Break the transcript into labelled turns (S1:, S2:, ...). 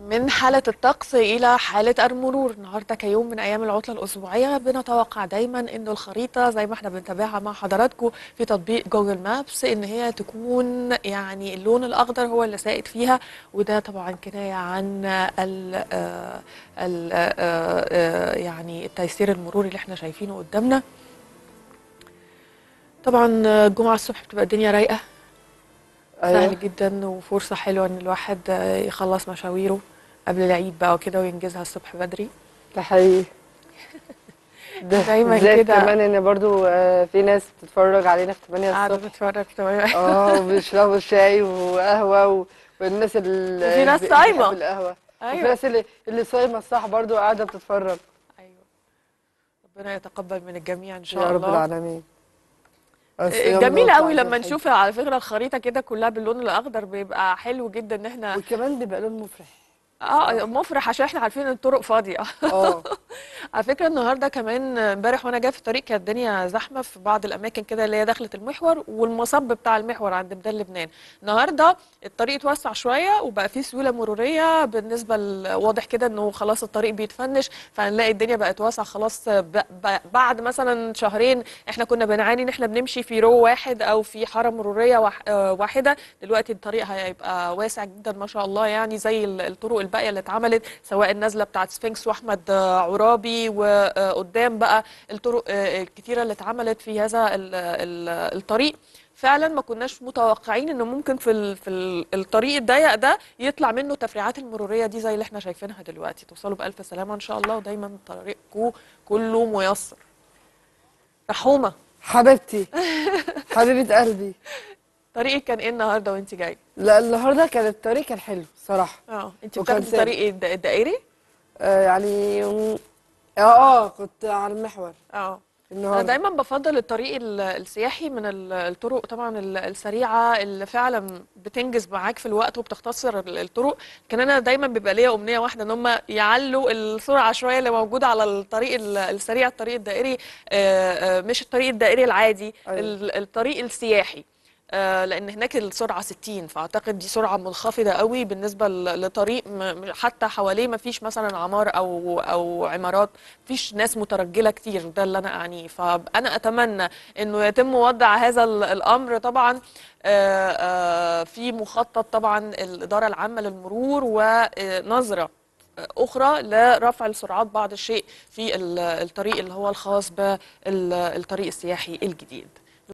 S1: من حالة الطقس إلى حالة المرور النهاردة كيوم من أيام العطلة الأسبوعية بنتوقع دايما إنه الخريطة زي ما احنا بنتابعها مع حضراتكم في تطبيق جوجل مابس إن هي تكون يعني اللون الأخضر هو اللي سائد فيها وده طبعا كناية عن ال ال يعني التيسير المروري اللي احنا شايفينه قدامنا طبعا الجمعة الصبح بتبقى الدنيا رايقة سهل جدا وفرصة حلوة ان الواحد يخلص مشاويره قبل العيد بقى وكده وينجزها الصبح بدري
S2: ده حقيقي ده
S1: دايما
S2: زائد
S1: كده
S2: كمان ان برضو آه، في ناس بتتفرج علينا في 8
S1: قاعدة
S2: الصبح
S1: بتتفرج في تمام
S2: اه وبيشربوا شاي وقهوه و... والناس اللي
S1: وفي ناس صايمة.
S2: القهوه وفي
S1: ايوه
S2: ناس اللي اللي صايمه الصح برضو قاعده بتتفرج
S1: ايوه ربنا يتقبل من الجميع ان شاء
S2: يا رب
S1: الله
S2: العالمين الصيام
S1: جميل
S2: ده
S1: قوي
S2: وطعم
S1: لما
S2: الحلو.
S1: نشوف على فكرة الخريطة كده كلها باللون الأخضر بيبقى حلو جدا إن احنا
S2: وكمان بيبقى لون مفرح
S1: اه مفرح عشان احنا عارفين ان الطرق فاضية
S2: اه
S1: على فكرة النهاردة كمان امبارح وانا جايه في الطريق كانت الدنيا زحمة في بعض الأماكن كده اللي هي دخلة المحور والمصب بتاع المحور عند ميدان لبنان النهاردة الطريق اتوسع شوية وبقى فيه سيولة مرورية بالنسبة ل- واضح كده انه خلاص الطريق بيتفنش فهنلاقي الدنيا بقت واسعة خلاص ب- ب- بعد مثلا شهرين احنا كنا بنعاني ان احنا بنمشي في رو واحد او في حارة مرورية واح- آه، واحدة دلوقتي الطريق هيبقى واسع جدا ما شاء الله يعني زي ال- الطرق الباقية اللي اتعملت سواء النازلة بتاعت سفنكس واحمد آه، عرابي وقدام بقى الطرق آه، الكتيرة اللي اتعملت في هذا ال- ال- الطريق فعلا ما كناش متوقعين انه ممكن في ال- في ال- الطريق الضيق ده يطلع منه التفريعات المروريه دي زي اللي احنا شايفينها دلوقتي توصلوا بالف سلامه ان شاء الله ودايما طريقكم كله ميسر رحومه
S2: حبيبتي حبيبه قلبي
S1: طريقك كان ايه النهارده وانت جاي
S2: لا النهارده كان الطريق كان حلو صراحه
S1: اه انت
S2: وكان
S1: بتاخدي
S2: سهل.
S1: طريق ايه الد- الدائري
S2: آه يعني اه اه كنت على المحور
S1: اه انا
S2: النهارده
S1: دايما بفضل الطريق ال- السياحي من ال- الطرق طبعا ال- السريعه اللي فعلا بتنجز معاك في الوقت وبتختصر ال- الطرق كان انا دايما بيبقى ليا امنيه واحده ان هم يعلوا السرعه شويه اللي موجوده على الطريق ال- السريع الطريق الدائري آه، آه، مش الطريق الدائري العادي
S2: أيوة.
S1: ال- الطريق السياحي آه، لان هناك السرعه 60 فاعتقد دي سرعه منخفضه قوي بالنسبه ل- لطريق م- م- حتى حواليه ما فيش مثلا عمار او او عمارات فيش ناس مترجله كتير ده اللي انا اعنيه فانا اتمنى انه يتم وضع هذا ال- الامر طبعا آه، آه، في مخطط طبعا الاداره العامه للمرور ونظره أخرى لرفع السرعات بعض الشيء في ال- الطريق اللي هو الخاص بالطريق السياحي الجديد